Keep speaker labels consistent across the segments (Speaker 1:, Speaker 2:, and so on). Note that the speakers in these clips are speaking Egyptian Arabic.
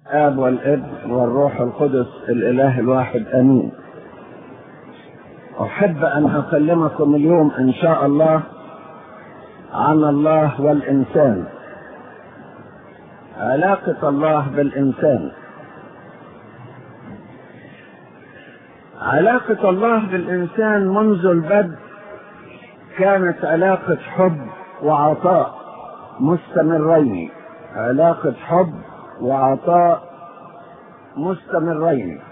Speaker 1: الآب والابن والروح القدس الإله الواحد آمين أحب أن أكلمكم اليوم إن شاء الله عن الله والإنسان علاقة الله بالإنسان علاقة الله بالإنسان منذ البدء كانت علاقة حب وعطاء مستمرين علاقة حب وعطاء مستمرين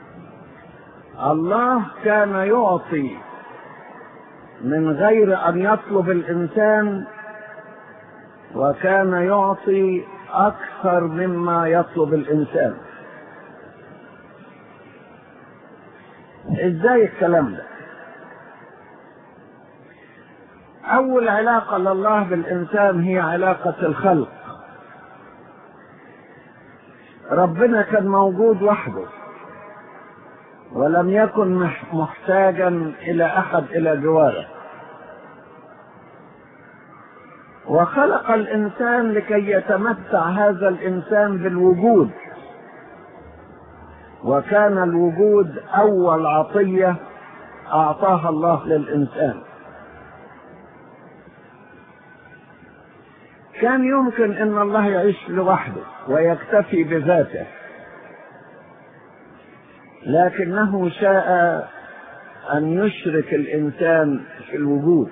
Speaker 1: الله كان يعطي من غير ان يطلب الانسان وكان يعطي اكثر مما يطلب الانسان ازاي الكلام ده اول علاقه لله بالانسان هي علاقه الخلق ربنا كان موجود وحده ولم يكن محتاجا الى احد الى جواره وخلق الانسان لكي يتمتع هذا الانسان بالوجود وكان الوجود اول عطيه اعطاها الله للانسان كان يمكن ان الله يعيش لوحده ويكتفي بذاته لكنه شاء ان يشرك الانسان في الوجود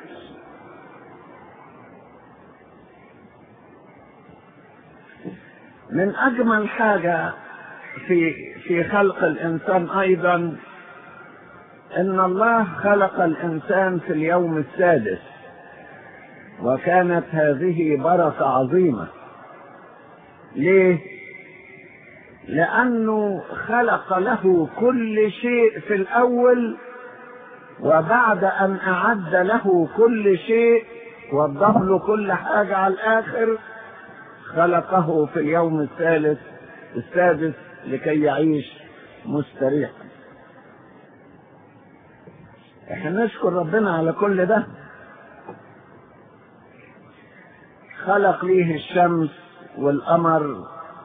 Speaker 1: من اجمل حاجه في في خلق الانسان ايضا ان الله خلق الانسان في اليوم السادس وكانت هذه بركه عظيمه ليه لانه خلق له كل شيء في الاول وبعد ان اعد له كل شيء وضف له كل حاجه على الاخر خلقه في اليوم الثالث السادس لكي يعيش مستريحا احنا نشكر ربنا على كل ده خلق ليه الشمس والقمر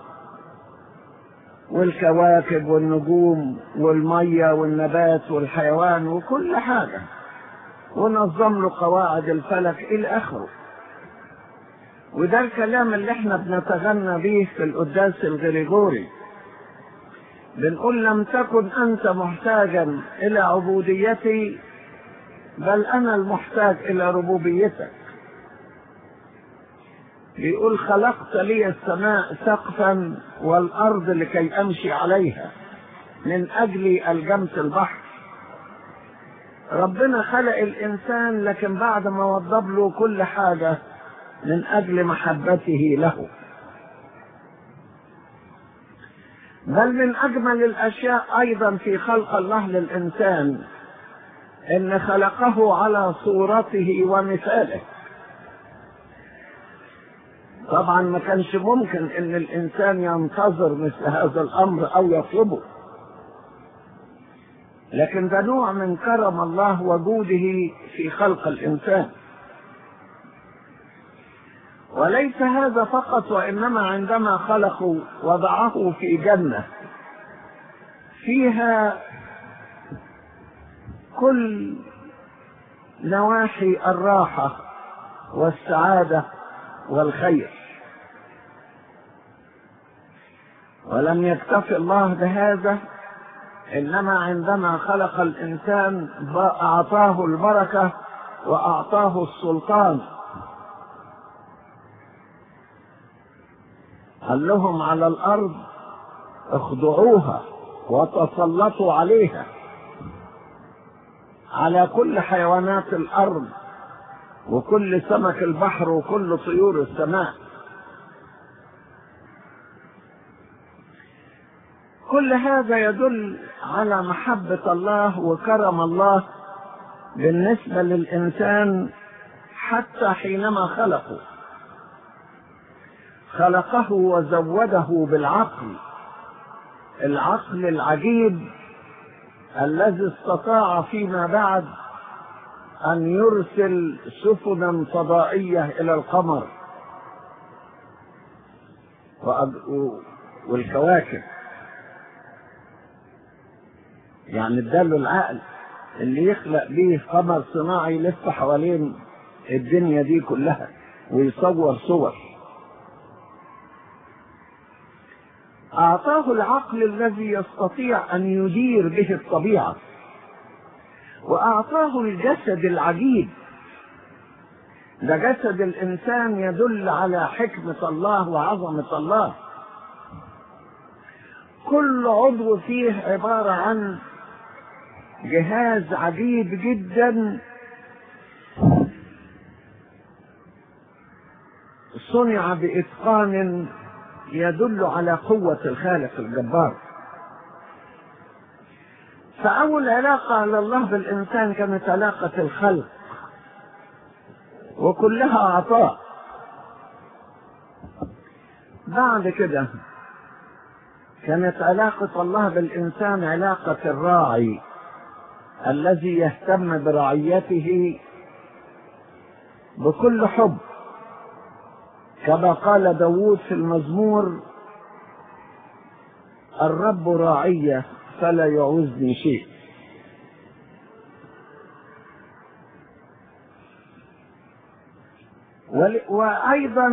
Speaker 1: والكواكب والنجوم والمية والنبات والحيوان وكل حاجة ونظم له قواعد الفلك إلى آخره وده الكلام اللي احنا بنتغنى به في القداس الغريغوري بنقول لم تكن أنت محتاجا إلى عبوديتي بل أنا المحتاج إلى ربوبيتك بيقول خلقت لي السماء سقفا والارض لكي امشي عليها من اجل الجمت البحر ربنا خلق الانسان لكن بعد ما وضب له كل حاجه من اجل محبته له بل من اجمل الاشياء ايضا في خلق الله للانسان ان خلقه على صورته ومثاله طبعا ما كانش ممكن ان الانسان ينتظر مثل هذا الامر او يطلبه لكن ده نوع من كرم الله وجوده في خلق الانسان وليس هذا فقط وانما عندما خلقوا وضعه في جنه فيها كل نواحي الراحه والسعاده والخير ولم يكتف الله بهذا انما عندما خلق الانسان اعطاه البركه واعطاه السلطان قال لهم على الارض اخضعوها وتسلطوا عليها على كل حيوانات الارض وكل سمك البحر وكل طيور السماء كل هذا يدل على محبة الله وكرم الله بالنسبة للإنسان حتى حينما خلقه خلقه وزوده بالعقل العقل العجيب الذي استطاع فيما بعد أن يرسل سفنا فضائية إلى القمر والكواكب يعني اداله العقل اللي يخلق بيه قمر صناعي يلف حوالين الدنيا دي كلها ويصور صور أعطاه العقل الذي يستطيع أن يدير به الطبيعة وأعطاه الجسد العجيب ده جسد الإنسان يدل على حكمة الله وعظمة الله كل عضو فيه عبارة عن جهاز عجيب جدا صنع بإتقان يدل على قوة الخالق الجبار فأول علاقة على الله بالإنسان كانت علاقة الخلق وكلها عطاء بعد كده كانت علاقة الله بالإنسان علاقة الراعي الذي يهتم برعيته بكل حب كما قال داود في المزمور الرب راعية فلا يعوزني شيء وأيضا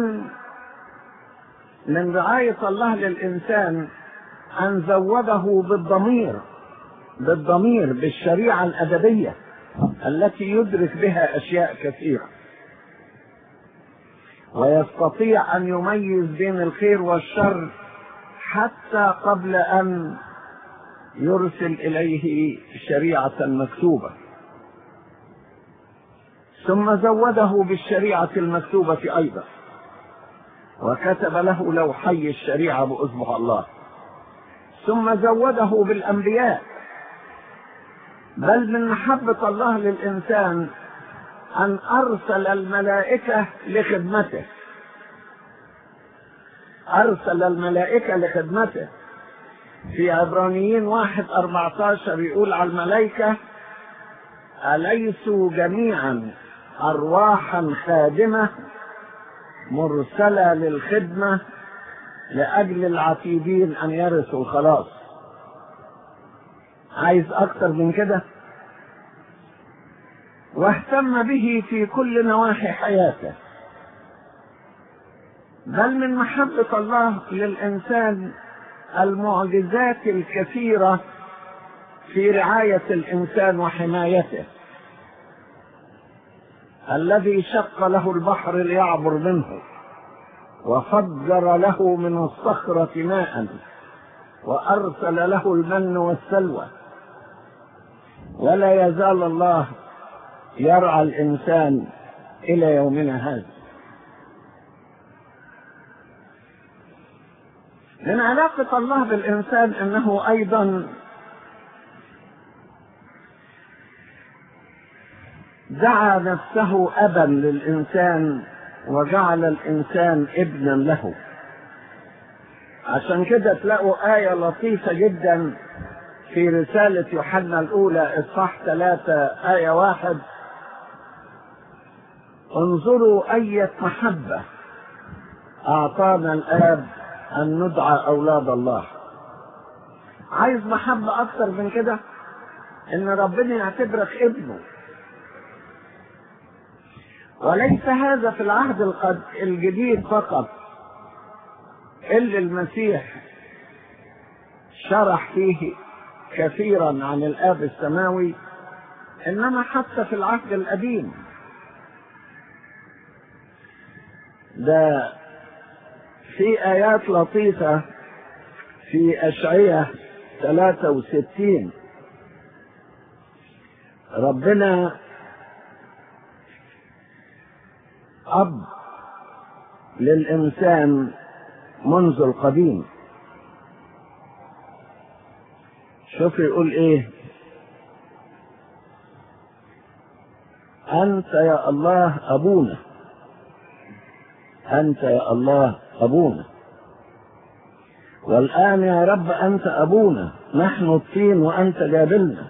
Speaker 1: من رعاية الله للإنسان أن زوده بالضمير بالضمير بالشريعة الأدبية التي يدرك بها أشياء كثيرة ويستطيع أن يميز بين الخير والشر حتى قبل أن يرسل إليه شريعة مكتوبة ثم زوده بالشريعة المكتوبة أيضا وكتب له لوحي الشريعة بأصبع الله ثم زوده بالأنبياء بل من محبة الله للإنسان أن أرسل الملائكة لخدمته أرسل الملائكة لخدمته في عبرانيين واحد أربعتاشر يقول على الملائكة أليسوا جميعا أرواحا خادمة مرسلة للخدمة لأجل العتيدين أن يرثوا الخلاص عايز أكتر من كده واهتم به في كل نواحي حياته بل من محبة الله للإنسان المعجزات الكثيرة في رعاية الإنسان وحمايته الذي شق له البحر ليعبر منه وفجر له من الصخرة ماء وأرسل له المن والسلوى ولا يزال الله يرعى الإنسان إلى يومنا هذا من علاقة الله بالإنسان أنه أيضا دعا نفسه أبا للإنسان وجعل الإنسان ابنا له عشان كده تلاقوا آية لطيفة جدا في رسالة يوحنا الأولى إصحاح ثلاثة آية واحد انظروا أية محبة أعطانا الآب أن ندعى أولاد الله عايز محبة أكتر من كده إن ربنا يعتبرك ابنه وليس هذا في العهد القد... الجديد فقط اللي المسيح شرح فيه كثيرا عن الآب السماوي إنما حتى في العهد القديم ده في آيات لطيفة في أشعية 63 ربنا أب للإنسان منذ القديم شوف يقول إيه أنت يا الله أبونا أنت يا الله أبونا والآن يا رب أنت أبونا نحن الطين وأنت جابلنا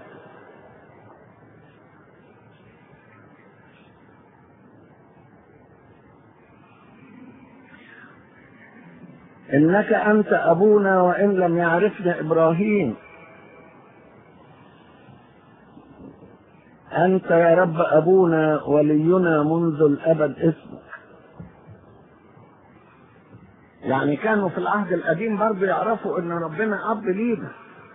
Speaker 1: إنك أنت أبونا وإن لم يعرفنا إبراهيم أنت يا رب أبونا ولينا منذ الأبد اسمك يعني كانوا في العهد القديم برضه يعرفوا ان ربنا اب لينا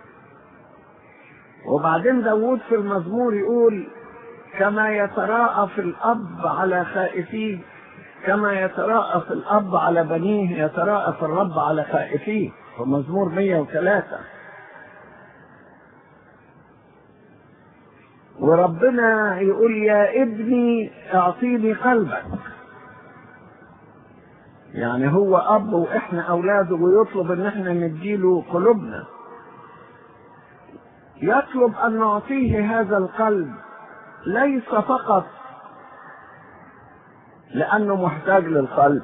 Speaker 1: وبعدين داوود في المزمور يقول كما يتراءى في الاب على خائفيه كما يتراءى في الاب على بنيه يتراءى في الرب على خائفيه في مزمور 103 وربنا يقول يا ابني اعطيني قلبك يعني هو اب واحنا اولاده ويطلب ان احنا نديله قلوبنا يطلب ان نعطيه هذا القلب ليس فقط لانه محتاج للقلب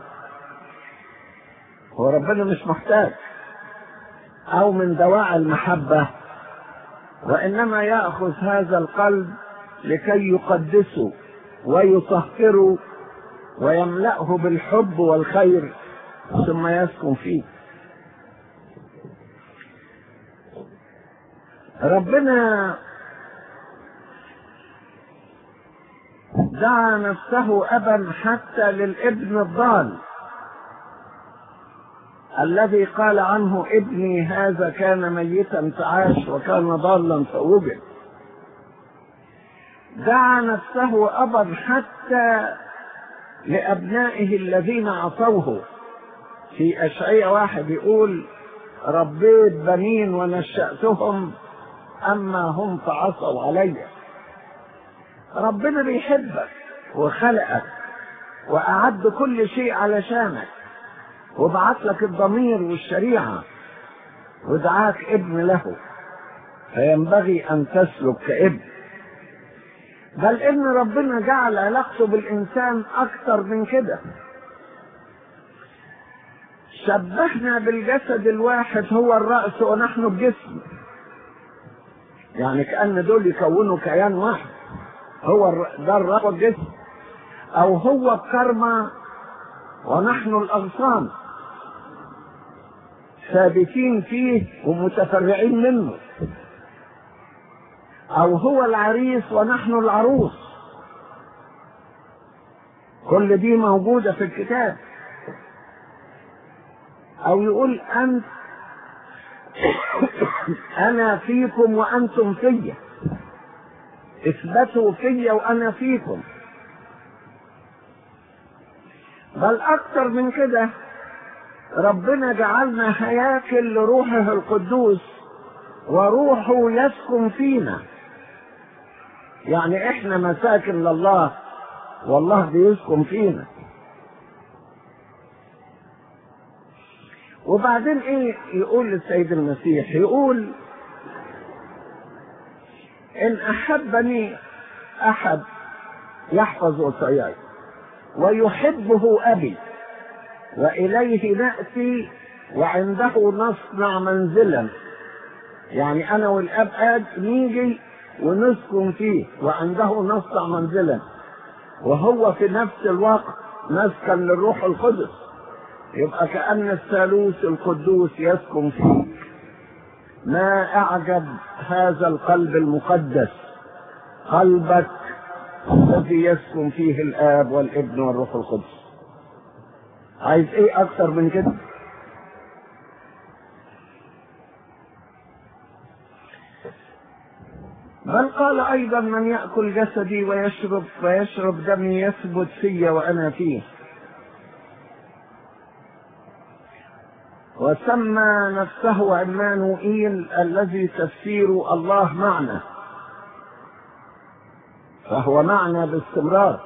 Speaker 1: هو ربنا مش محتاج او من دواعي المحبه وانما ياخذ هذا القلب لكي يقدسه ويطهره ويملأه بالحب والخير ثم يسكن فيه ربنا دعا نفسه أبا حتى للابن الضال الذي قال عنه ابني هذا كان ميتا فعاش وكان ضالا فوجد دعا نفسه أبا حتى لأبنائه الذين عصوه في أشعية واحد يقول ربيت بنين ونشأتهم أما هم فعصوا علي ربنا بيحبك وخلقك وأعد كل شيء علشانك وبعت لك الضمير والشريعة ودعاك ابن له فينبغي أن تسلك كابن بل ان ربنا جعل علاقته بالانسان اكثر من كده شبهنا بالجسد الواحد هو الراس ونحن الجسم يعني كان دول يكونوا كيان واحد هو ده الراس والجسم او هو الكرمة ونحن الاغصان ثابتين فيه ومتفرعين منه او هو العريس ونحن العروس كل دي موجودة في الكتاب او يقول انت انا فيكم وانتم فيا اثبتوا فيا وانا فيكم بل اكتر من كده ربنا جعلنا هياكل لروحه القدوس وروحه يسكن فينا يعني احنا مساكن لله والله بيسكن فينا وبعدين ايه يقول للسيد المسيح يقول ان احبني احد يحفظ وصاياي ويحبه ابي واليه ناتي وعنده نصنع منزلا يعني انا والاب اد نيجي ونسكن فيه وعنده نصنع منزلا وهو في نفس الوقت مسكن للروح القدس يبقى كأن الثالوث القدوس يسكن فيه ما أعجب هذا القلب المقدس قلبك الذي يسكن فيه الآب والابن والروح القدس عايز ايه اكتر من كده بل قال ايضا من ياكل جسدي ويشرب ويشرب دمي يثبت في وانا فيه وسمى نفسه عمانوئيل الذي تفسير الله معنا فهو معنا باستمرار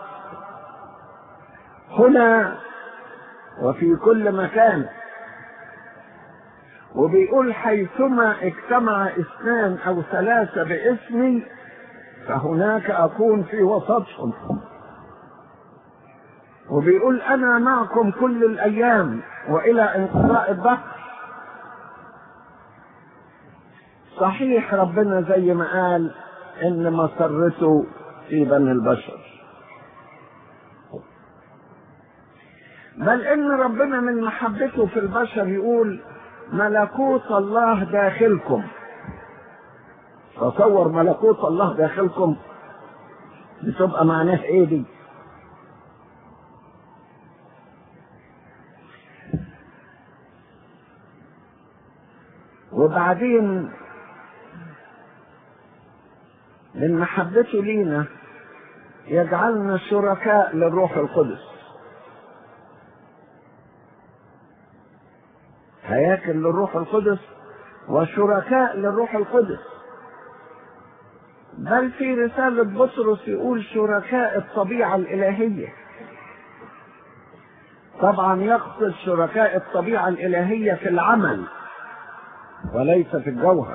Speaker 1: هنا وفي كل مكان وبيقول حيثما اجتمع اثنان او ثلاثة باسمي فهناك اكون في وسطهم وبيقول انا معكم كل الايام والى انقضاء الدهر صحيح ربنا زي ما قال ان مسرته في بني البشر بل ان ربنا من محبته في البشر يقول ملكوت الله داخلكم تصور ملكوت الله داخلكم بتبقى معناه ايه دي وبعدين من محبته لينا يجعلنا شركاء للروح القدس هياكل للروح القدس وشركاء للروح القدس بل في رسالة بطرس يقول شركاء الطبيعة الإلهية طبعا يقصد شركاء الطبيعة الإلهية في العمل وليس في الجوهر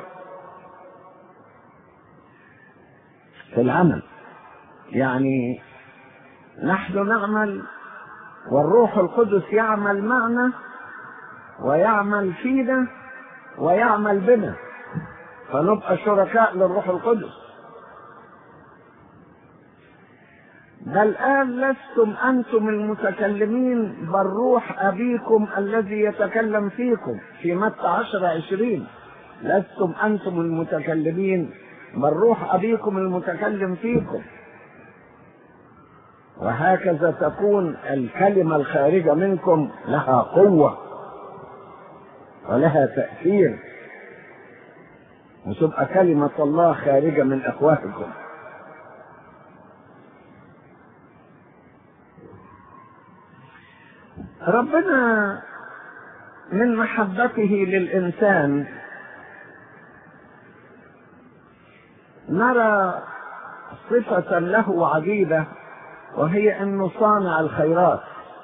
Speaker 1: في العمل يعني نحن نعمل والروح القدس يعمل معنا ويعمل فينا ويعمل بنا فنبقى شركاء للروح القدس بل قال لستم أنتم المتكلمين بل روح أبيكم الذي يتكلم فيكم في متى عشر عشرين لستم أنتم المتكلمين بل روح أبيكم المتكلم فيكم وهكذا تكون الكلمة الخارجة منكم لها قوة ولها تأثير وتبقى كلمة الله خارجة من أفواهكم ربنا من محبته للإنسان نرى صفة له عجيبة وهي أنه صانع الخيرات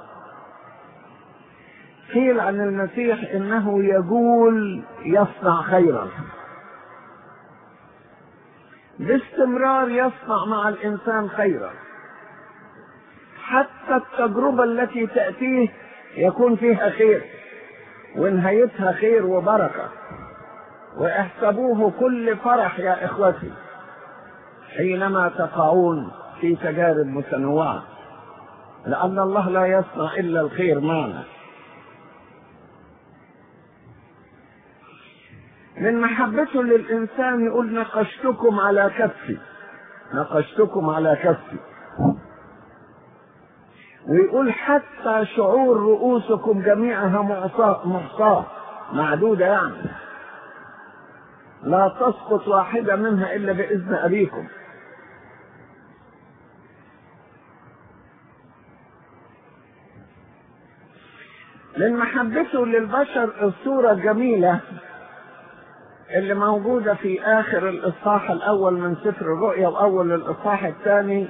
Speaker 1: قيل عن المسيح انه يقول يصنع خيرا باستمرار يصنع مع الانسان خيرا حتى التجربه التي تاتيه يكون فيها خير ونهايتها خير وبركه واحسبوه كل فرح يا اخوتي حينما تقعون في تجارب متنوعه لان الله لا يصنع الا الخير معنا من محبته للإنسان يقول نقشتكم على كفي نقشتكم على كفي ويقول حتى شعور رؤوسكم جميعها معصاة محصاة معدودة يعني لا تسقط واحدة منها إلا بإذن أبيكم من محبته للبشر الصورة الجميلة اللي موجودة في آخر الإصحاح الأول من سفر الرؤيا وأول الإصحاح الثاني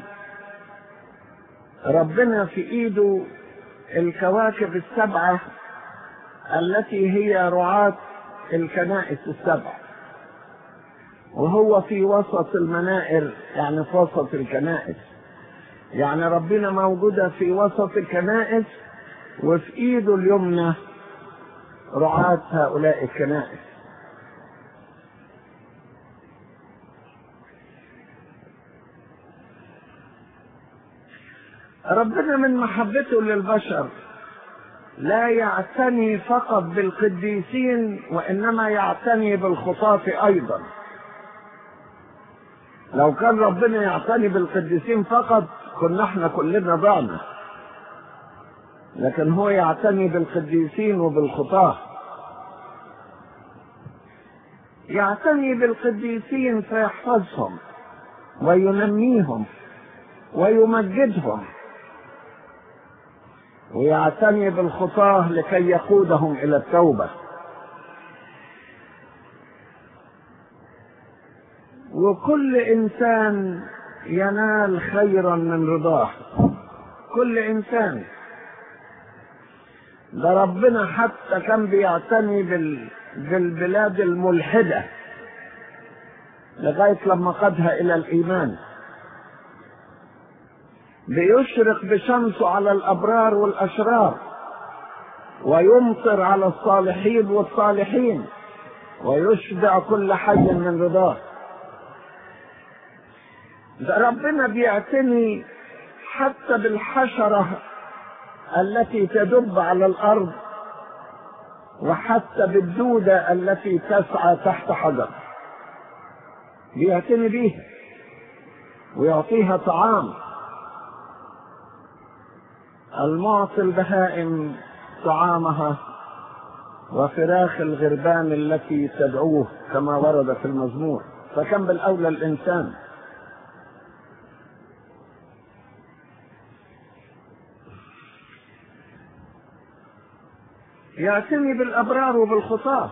Speaker 1: ربنا في إيده الكواكب السبعة التي هي رعاة الكنائس السبع وهو في وسط المنائر يعني في وسط الكنائس يعني ربنا موجودة في وسط الكنائس وفي إيده اليمنى رعاة هؤلاء الكنائس ربنا من محبته للبشر لا يعتني فقط بالقديسين وانما يعتني بالخطاة ايضا لو كان ربنا يعتني بالقديسين فقط كنا احنا كلنا ضعنا لكن هو يعتني بالقديسين وبالخطاة يعتني بالقديسين فيحفظهم وينميهم ويمجدهم ويعتني بالخطاه لكي يقودهم الى التوبه وكل انسان ينال خيرا من رضاه كل انسان ده ربنا حتى كان بيعتني بال... بالبلاد الملحده لغايه لما قادها الى الايمان بيشرق بشمسه على الابرار والاشرار ويمطر على الصالحين والصالحين ويشبع كل حي من رضاه ده ربنا بيعتني حتى بالحشرة التي تدب على الارض وحتى بالدودة التي تسعى تحت حجر بيعتني بيها ويعطيها طعام المعطي البهائم طعامها وفراخ الغربان التي تدعوه كما ورد في المزمور فكم بالأولى الإنسان يعتني بالأبرار وبالخطاة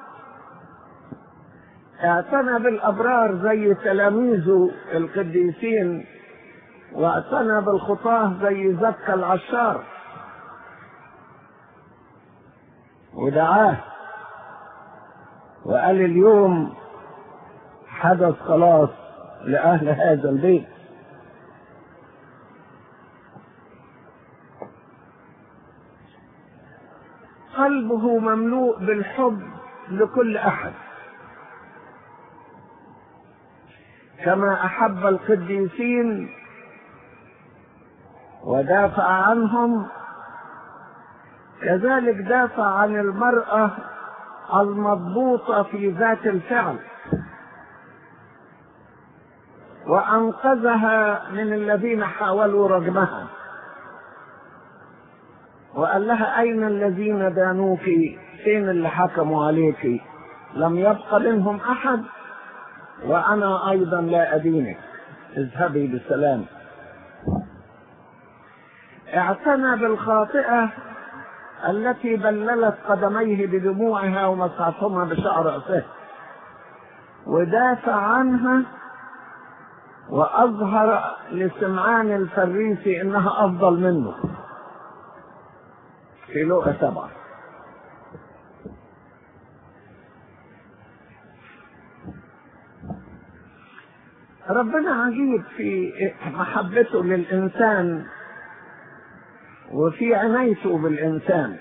Speaker 1: اعتنى بالأبرار زي تلاميذه القديسين واعتنى بالخطاة زي زكى العشار ودعاه وقال اليوم حدث خلاص لأهل هذا البيت قلبه مملوء بالحب لكل أحد كما أحب القديسين ودافع عنهم كذلك دافع عن المرأة المضبوطة في ذات الفعل وأنقذها من الذين حاولوا رجمها وقال لها أين الذين دانوك فين اللي حكموا عليك لم يبق منهم أحد وأنا أيضا لا أدينك اذهبي بسلام اعتنى بالخاطئة التي بللت قدميه بدموعها ومسحتهما بشعر رأسه ودافع عنها وأظهر لسمعان الفريسي إنها أفضل منه في لغة سبعة ربنا عجيب في محبته للإنسان وفي عنايته بالإنسان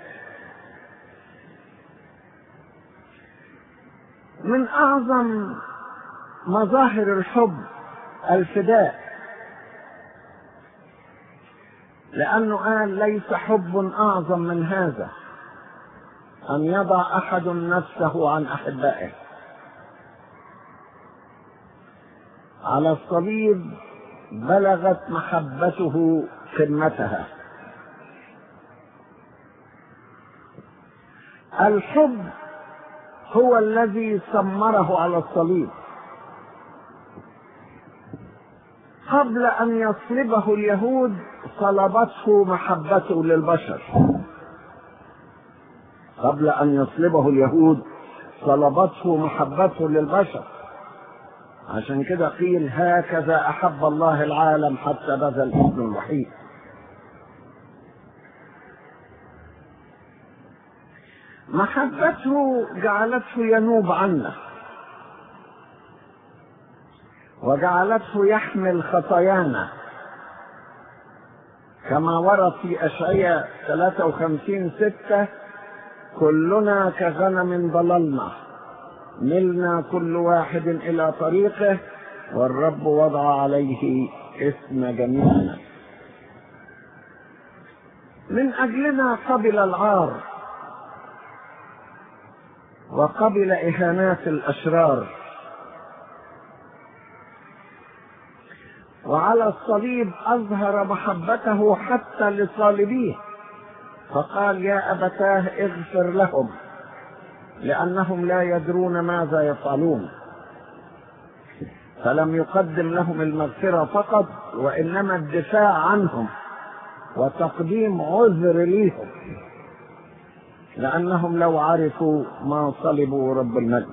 Speaker 1: من أعظم مظاهر الحب الفداء لأنه قال ليس حب أعظم من هذا أن يضع أحد نفسه عن أحبائه على الصليب بلغت محبته قمتها الحب هو الذي سمره على الصليب قبل ان يصلبه اليهود صلبته محبته للبشر قبل ان يصلبه اليهود صلبته محبته للبشر عشان كده قيل هكذا احب الله العالم حتى بذل ابن الوحيد محبته جعلته ينوب عنا وجعلته يحمل خطايانا كما ورد في أشعياء 53 ستة كلنا كغنم ضللنا ملنا كل واحد إلى طريقه والرب وضع عليه اسم جميعنا من أجلنا قبل العار وقبل إهانات الأشرار وعلى الصليب أظهر محبته حتى لصالبيه فقال يا أبتاه اغفر لهم لأنهم لا يدرون ماذا يفعلون فلم يقدم لهم المغفرة فقط وإنما الدفاع عنهم وتقديم عذر ليهم لأنهم لو عرفوا ما صلبوا رب المجد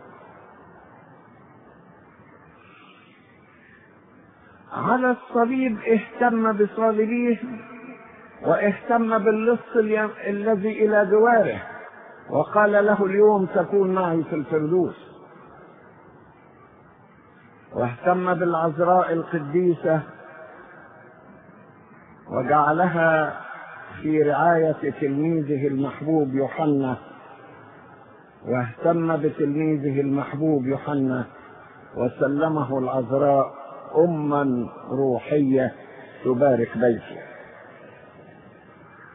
Speaker 1: على الصليب اهتم بصالبيه واهتم باللص الذي إلى جواره وقال له اليوم تكون معي في الفردوس واهتم بالعذراء القديسة وجعلها في رعاية تلميذه المحبوب يوحنا واهتم بتلميذه المحبوب يوحنا وسلمه العذراء أما روحية تبارك بيته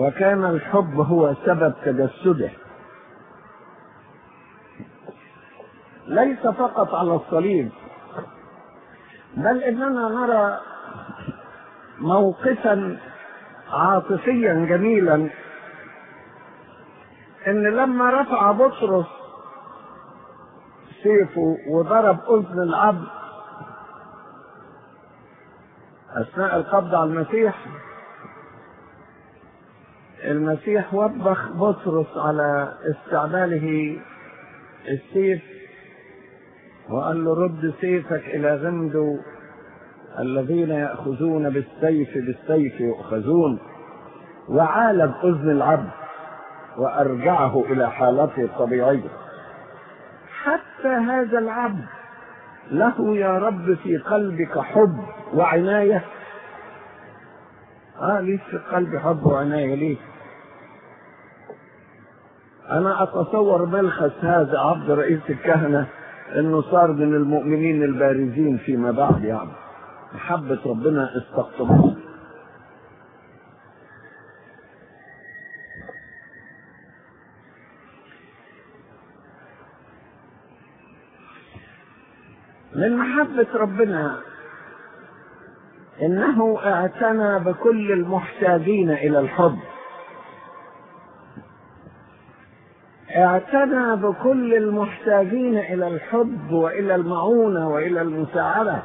Speaker 1: وكان الحب هو سبب تجسده ليس فقط على الصليب بل اننا نرى موقفا عاطفيا جميلا ان لما رفع بطرس سيفه وضرب اذن العبد اثناء القبض على المسيح المسيح وبخ بطرس على استعماله السيف وقال له رد سيفك الى غمده الذين ياخذون بالسيف بالسيف يؤخذون وعالج اذن العبد وارجعه الى حالته الطبيعيه حتى هذا العبد له يا رب في قلبك حب وعنايه اه ليك في قلبي حب وعنايه ليه انا اتصور ملخص هذا عبد رئيس الكهنه انه صار من المؤمنين البارزين فيما بعد يعني محبة ربنا استقطبته من محبة ربنا انه اعتنى بكل المحتاجين الى الحب اعتنى بكل المحتاجين الى الحب والى المعونه والى المساعده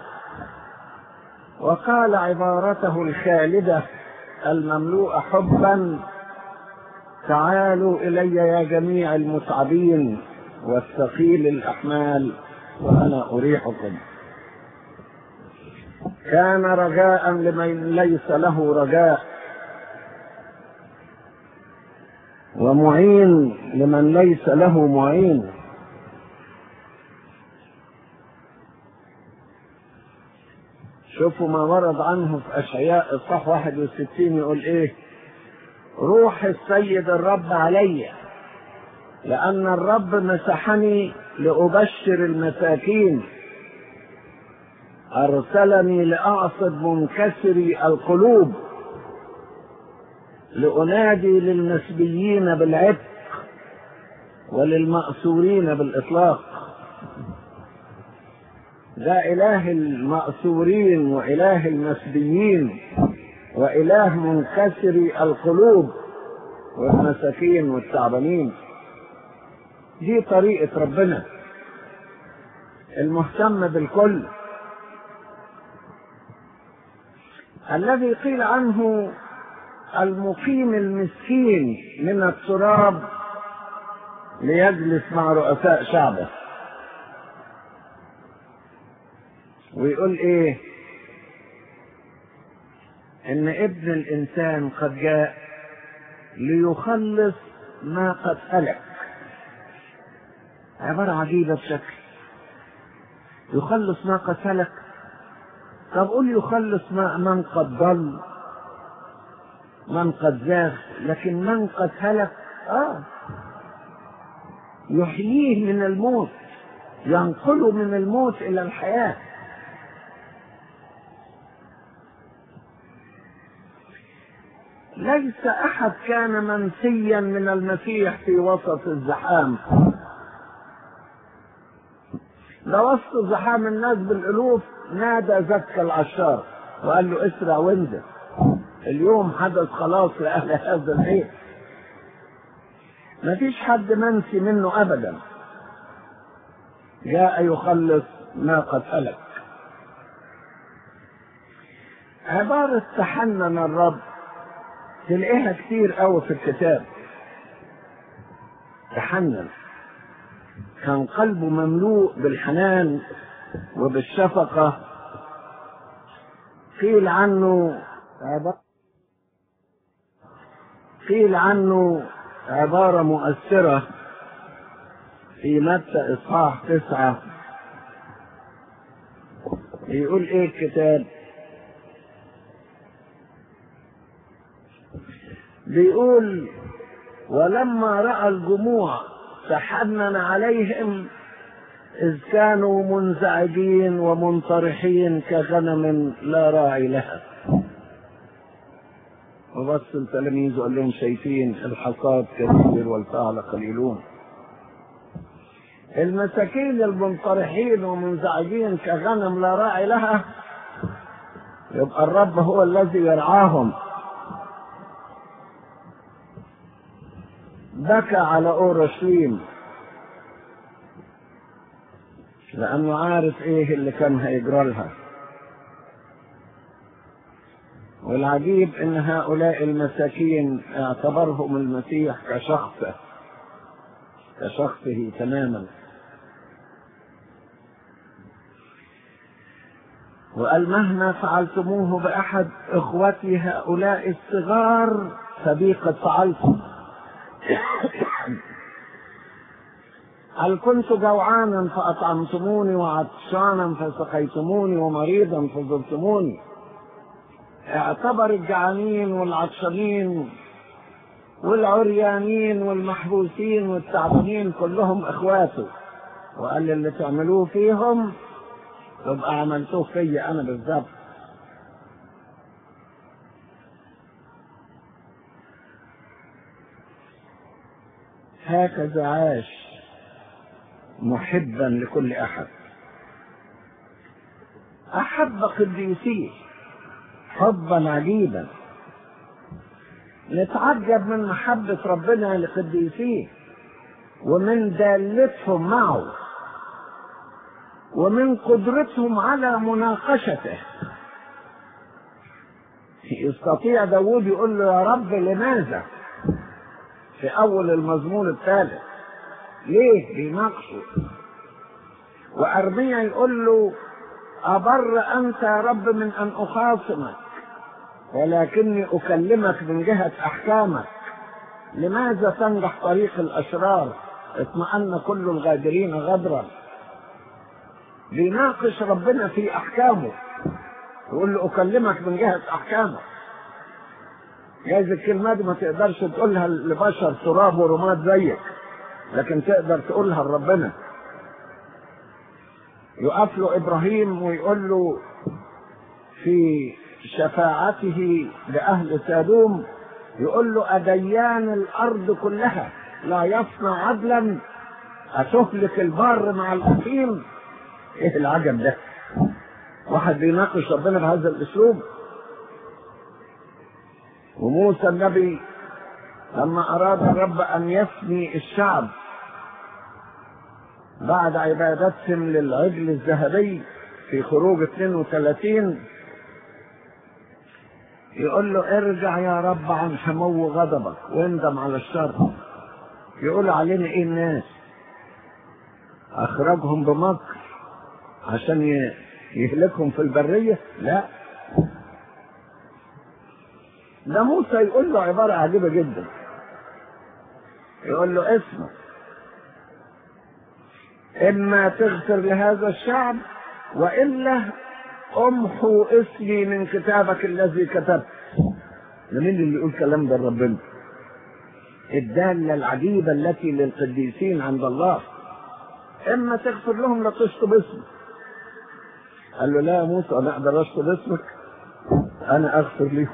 Speaker 1: وقال عبارته الخالده المملوءه حبا تعالوا الي يا جميع المتعبين والثقيل الاحمال وانا اريحكم كان رجاء لمن ليس له رجاء ومعين لمن ليس له معين شوفوا ما ورد عنه في اشعياء الصح 61 يقول ايه روح السيد الرب علي لان الرب مسحني لابشر المساكين ارسلني لاعصب منكسري القلوب لأنادي للنسبيين بالعتق وللمأسورين بالإطلاق ده إله المأسورين وإله المسبيين وإله منكسري القلوب والمساكين والتعبانين دي طريقة ربنا المهتم بالكل الذي قيل عنه المقيم المسكين من التراب ليجلس مع رؤساء شعبه ويقول ايه ان ابن الانسان قد جاء ليخلص ما قد هلك عبارة عجيبة بشكل يخلص ما قد هلك طب قول يخلص ما من قد ضل من قد زاغ لكن من قد هلك اه يحييه من الموت ينقله من الموت الى الحياه ليس احد كان منسيا من المسيح في وسط الزحام ده وسط زحام الناس بالالوف نادى زكى العشار وقال له اسرع وانزل اليوم حدث خلاص لأهل هذا البيت ما فيش حد منسي منه أبدا جاء يخلص ما قد هلك عبارة تحنن الرب تلاقيها كتير قوي في الكتاب تحنن كان قلبه مملوء بالحنان وبالشفقة قيل عنه عبارة قيل عنه عبارة مؤثرة في متى إصحاح تسعة يقول إيه الكتاب بيقول ولما رأى الجموع تحنن عليهم إذ كانوا منزعجين ومنطرحين كغنم لا راعي لها وبص التلاميذ وقال لهم شايفين الحصاد كثير والفعل قليلون المساكين المنطرحين ومنزعجين كغنم لا راعي لها يبقى الرب هو الذي يرعاهم بكى على اورشليم لانه عارف ايه اللي كان هيجرى لها والعجيب ان هؤلاء المساكين اعتبرهم المسيح كشخصه كشخصه تماما وقال مهما فعلتموه بأحد إخوتي هؤلاء الصغار فبي قد فعلتم هل كنت جوعانا فأطعمتموني وعطشانا فسقيتموني ومريضا فزرتموني اعتبر الجعانين والعطشانين والعريانين والمحبوسين والتعبانين كلهم اخواته وقال اللي تعملوه فيهم يبقى عملتوه فيا انا بالظبط هكذا عاش محبا لكل احد احب قديسيه حبا عجيبا نتعجب من محبة ربنا لقديسيه ومن دالتهم معه ومن قدرتهم على مناقشته يستطيع داود يقول له يا رب لماذا في أول المزمور الثالث ليه بيناقشه وأرميا يقول له أبر أنت يا رب من أن أخاصمك ولكني أكلمك من جهة أحكامك لماذا تنجح طريق الأشرار اطمأن كل الغادرين غدرا بيناقش ربنا في أحكامه يقول له أكلمك من جهة أحكامك جايز الكلمة دي ما تقدرش تقولها لبشر تراب ورماد زيك لكن تقدر تقولها لربنا يقف له إبراهيم ويقول له في شفاعته لأهل سادوم يقول له أديان الأرض كلها لا يصنع عدلا أتهلك البار مع الأثيم إيه العجب ده واحد بيناقش ربنا بهذا الأسلوب وموسى النبي لما أراد الرب أن يفني الشعب بعد عبادتهم للعجل الذهبي في خروج 32 يقول له ارجع يا رب عن حمو غضبك واندم على الشر يقول علينا ايه الناس اخرجهم بمكر عشان يهلكهم في البرية لا ده موسى يقول له عبارة عجيبة جدا يقول له اسمع اما تغفر لهذا الشعب والا امحو اسمي من كتابك الذي كتبت لمين اللي يقول كلام ده ربنا الدالة العجيبة التي للقديسين عند الله اما تغفر لهم لا تشطب اسمك قال له لا يا موسى انا اقدر اشطب اسمك انا اغفر لهم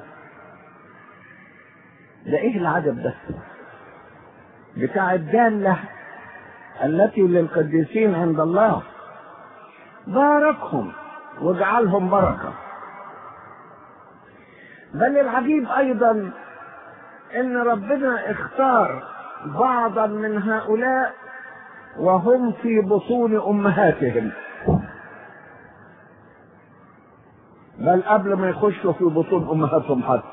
Speaker 1: ده ايه العجب ده بتاع الدالة التي للقديسين عند الله باركهم واجعلهم بركة بل العجيب أيضا إن ربنا اختار بعضا من هؤلاء وهم في بطون أمهاتهم بل قبل ما يخشوا في بطون أمهاتهم حتى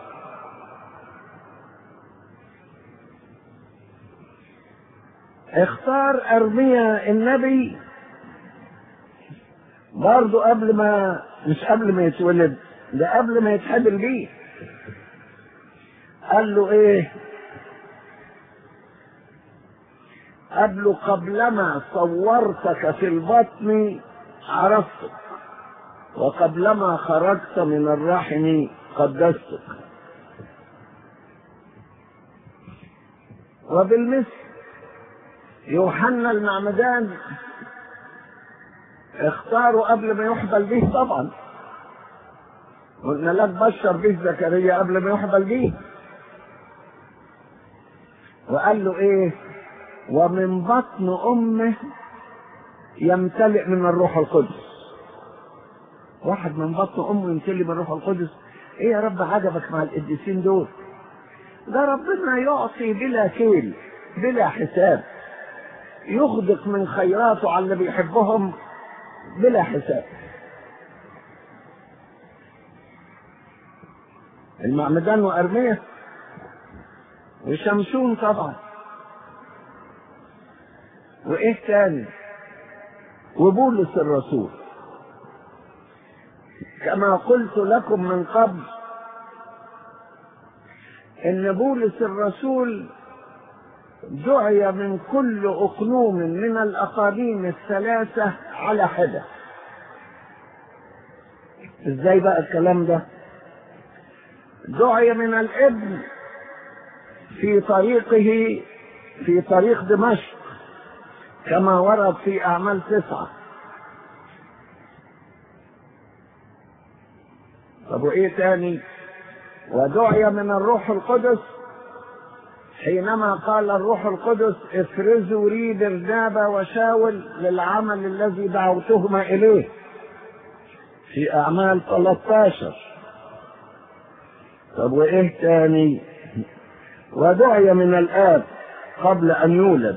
Speaker 1: اختار أرميا النبي برضه قبل ما مش قبل ما يتولد ده قبل ما يتحبل بيه قال له ايه قال له قبلما صورتك في البطن عرفتك وقبلما خرجت من الرحم قدستك وبالمثل يوحنا المعمدان اختاروا قبل ما يحبل به طبعا قلنا لك بشر به زكريا قبل ما يحبل به وقال له ايه ومن بطن امه يمتلئ من الروح القدس واحد من بطن امه يمتلئ من الروح القدس ايه يا رب عجبك مع القديسين دول ده ربنا يعطي بلا كيل بلا حساب يغدق من خيراته على اللي بيحبهم بلا حساب المعمدان وأرمية وشمشون طبعا وإيه تاني وبولس الرسول كما قلت لكم من قبل ان بولس الرسول دعي من كل اقنوم من الاقانيم الثلاثه على حده ازاي بقى الكلام ده دعي من الابن في طريقه في طريق دمشق كما ورد في اعمال تسعه طب وايه تاني ودعي من الروح القدس حينما قال الروح القدس افرزوا لي برنابا وشاول للعمل الذي دعوتهما اليه في اعمال 13 طب وايه تاني ودعي من الاب قبل ان يولد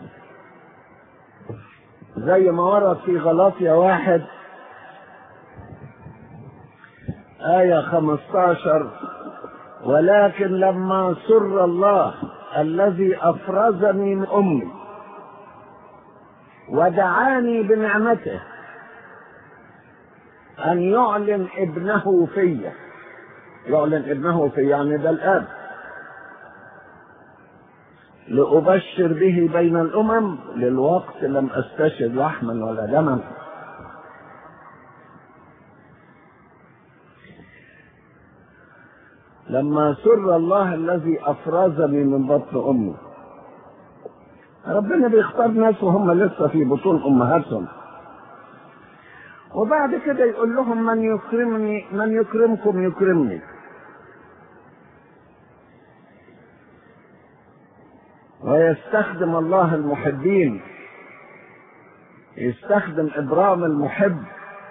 Speaker 1: زي ما ورد في غلاطيا واحد آية 15 ولكن لما سر الله الذي أفرزني من أمي ودعاني بنعمته أن يعلن ابنه في يعلن ابنه في يعني ده الآب لأبشر به بين الأمم للوقت لم أستشهد لحما ولا دما لما سر الله الذي افرزني من بطن امي ربنا بيختار ناس وهم لسه في بطون امهاتهم وبعد كده يقول لهم من يكرمني من يكرمكم يكرمني ويستخدم الله المحبين يستخدم ابرام المحب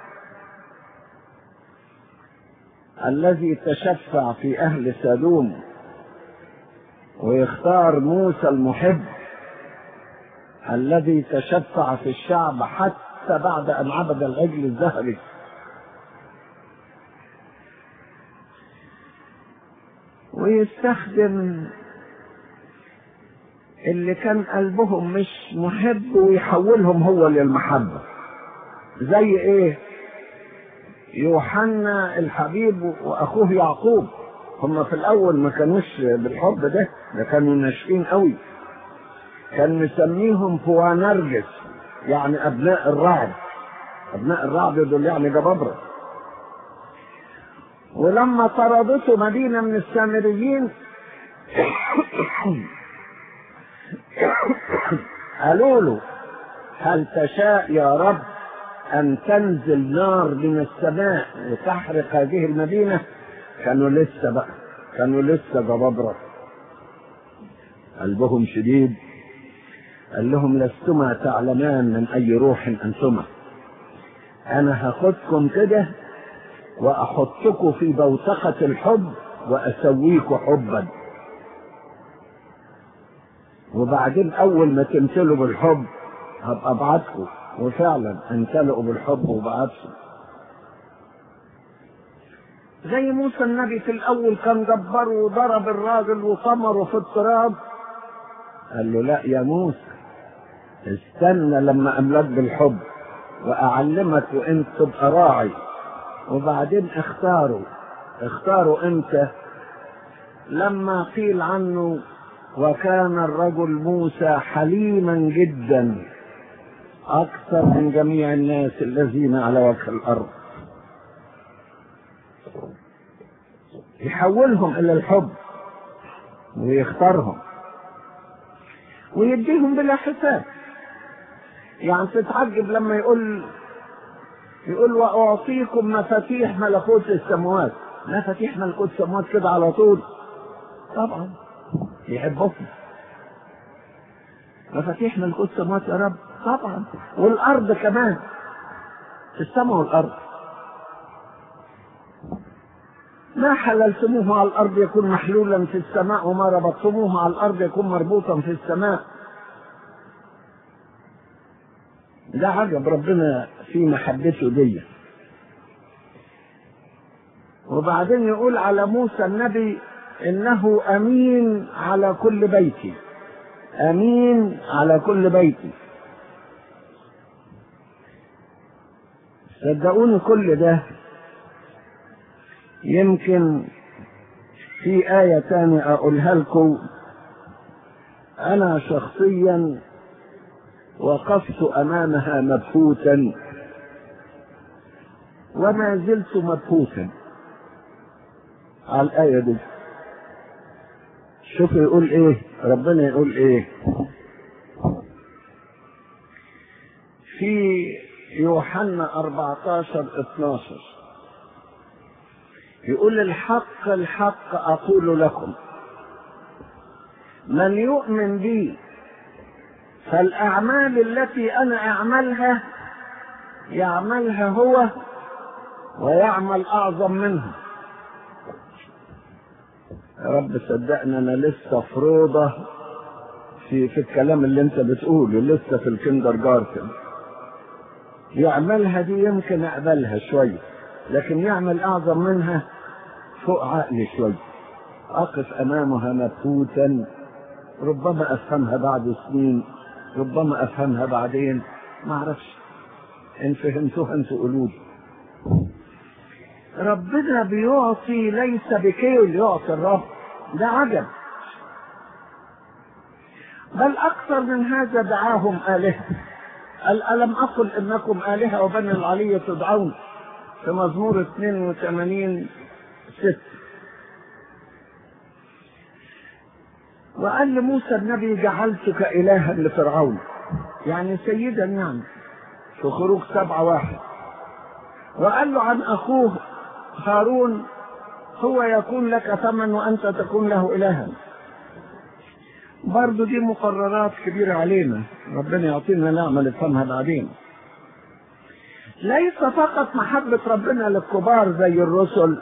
Speaker 1: الذي تشفع في اهل سالوم ويختار موسى المحب الذي تشفع في الشعب حتى بعد ان عبد العجل الذهبي ويستخدم اللي كان قلبهم مش محب ويحولهم هو للمحبة زي ايه يوحنا الحبيب واخوه يعقوب هم في الاول ما كانوش بالحب ده ده كانوا ناشئين قوي كان مسميهم فوانرجس يعني ابناء الرعد ابناء الرعد دول يعني جبابره ولما طردته مدينه من السامريين قالوا له هل تشاء يا رب أن تنزل نار من السماء وتحرق هذه المدينة كانوا لسه بقى كانوا لسه جبابرة قلبهم شديد قال لهم لستما تعلمان من أي روح أنتما أنا هاخدكم كده وأحطكم في بوتقة الحب وأسويكم حبا وبعدين أول ما تمثلوا بالحب هبقى أبعتكم وفعلا امتلئوا بالحب وبعثوا زي موسى النبي في الاول كان جبار وضرب الراجل وطمره في التراب قال له لا يا موسى استنى لما املاك بالحب واعلمك وانت تبقى راعي وبعدين اختاروا اختاروا امتى لما قيل عنه وكان الرجل موسى حليما جدا أكثر من جميع الناس الذين على وجه الأرض يحولهم إلى الحب ويختارهم ويديهم بلا حساب يعني تتعجب لما يقول يقول وأعطيكم مفاتيح ملكوت السماوات مفاتيح ملكوت السماوات كده على طول طبعا يحبهم مفاتيح ملكوت السماوات يا رب طبعا والارض كمان السماء والارض ما حللتموه على الارض يكون محلولا في السماء وما ربطتموه على الارض يكون مربوطا في السماء ده عجب ربنا في محبته دي وبعدين يقول على موسى النبي انه امين على كل بيتي امين على كل بيتي صدقوني كل ده يمكن في آية تانية أقولها لكم أنا شخصيا وقفت أمامها مبهوتا وما زلت مبهوتا على الآية دي شوف يقول إيه ربنا يقول إيه في يوحنا 14 12 يقول الحق الحق أقول لكم من يؤمن بي فالأعمال التي أنا أعملها يعملها هو ويعمل أعظم منها يا رب صدقني أنا لسه في روضة في في الكلام اللي أنت بتقوله لسه في الكندر جارتن يعملها دي يمكن أقبلها شوية لكن يعمل أعظم منها فوق عقلي شوية أقف أمامها مبهوتا ربما أفهمها بعد سنين ربما أفهمها بعدين ما أعرفش إن فهمتوها أنتوا قولوا لي ربنا بيعطي ليس بكيل يعطي الرب ده عجب بل أكثر من هذا دعاهم آلهة قال ألم أقل إنكم آلهة وبني العلي تدعون في مزمور 82 ست وقال لموسى النبي جعلتك إلها لفرعون يعني سيدا يعني في خروج سبعة واحد وقال له عن أخوه هارون هو يكون لك ثمن وأنت تكون له إلها برضو دي مقررات كبيرة علينا ربنا يعطينا نعمة نفهمها بعدين ليس فقط محبة ربنا للكبار زي الرسل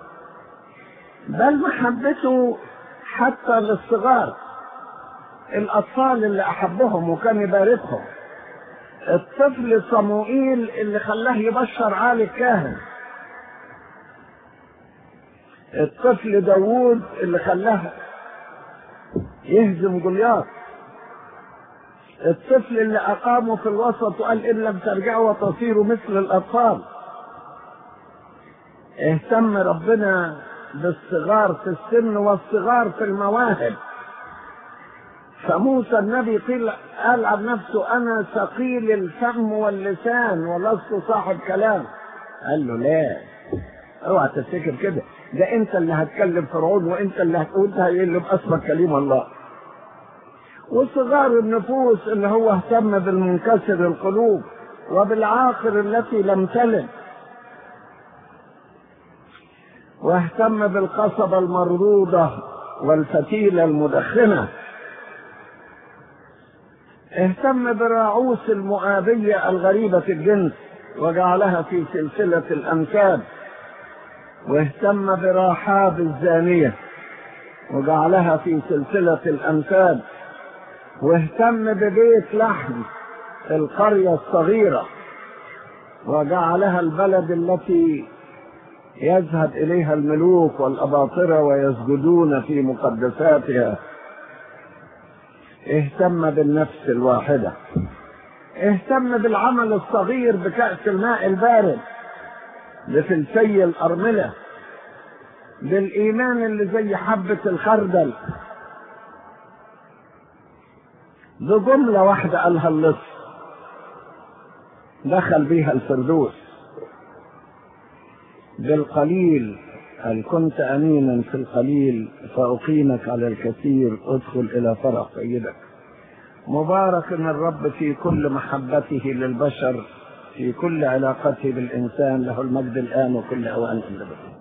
Speaker 1: بل محبته حتى للصغار الأطفال اللي أحبهم وكان يباركهم الطفل صموئيل اللي خلاه يبشر عالي الكاهن الطفل داوود اللي خلاه يهزم جولياث الطفل اللي أقامه في الوسط وقال إن لم ترجعوا وتصيروا مثل الأطفال اهتم ربنا بالصغار في السن والصغار في المواهب فموسى النبي قيل قال عن نفسه أنا ثقيل الفم واللسان ولست صاحب كلام قال له لا اوعى تفتكر كده ده انت اللي هتكلم فرعون وانت اللي هتقول اللي باسمك كليم الله وصغار النفوس اللي هو اهتم بالمنكسر القلوب وبالعاقر التي لم تلد واهتم بالقصبة المردودة والفتيلة المدخنة اهتم براعوس المؤابية الغريبة الجنس وجعلها في سلسلة الأنساب واهتم براحاب الزانية وجعلها في سلسلة الأنساب واهتم ببيت لحم القرية الصغيرة وجعلها البلد التي يذهب إليها الملوك والأباطرة ويسجدون في مقدساتها اهتم بالنفس الواحدة اهتم بالعمل الصغير بكأس الماء البارد بفلسي الأرملة بالإيمان اللي زي حبة الخردل بجملة واحدة قالها اللص دخل بيها الفردوس بالقليل هل كنت أمينا في القليل فأقيمك على الكثير ادخل إلى فرح سيدك مبارك الرب في كل محبته للبشر في كل علاقته بالإنسان له المجد الآن وكل أوان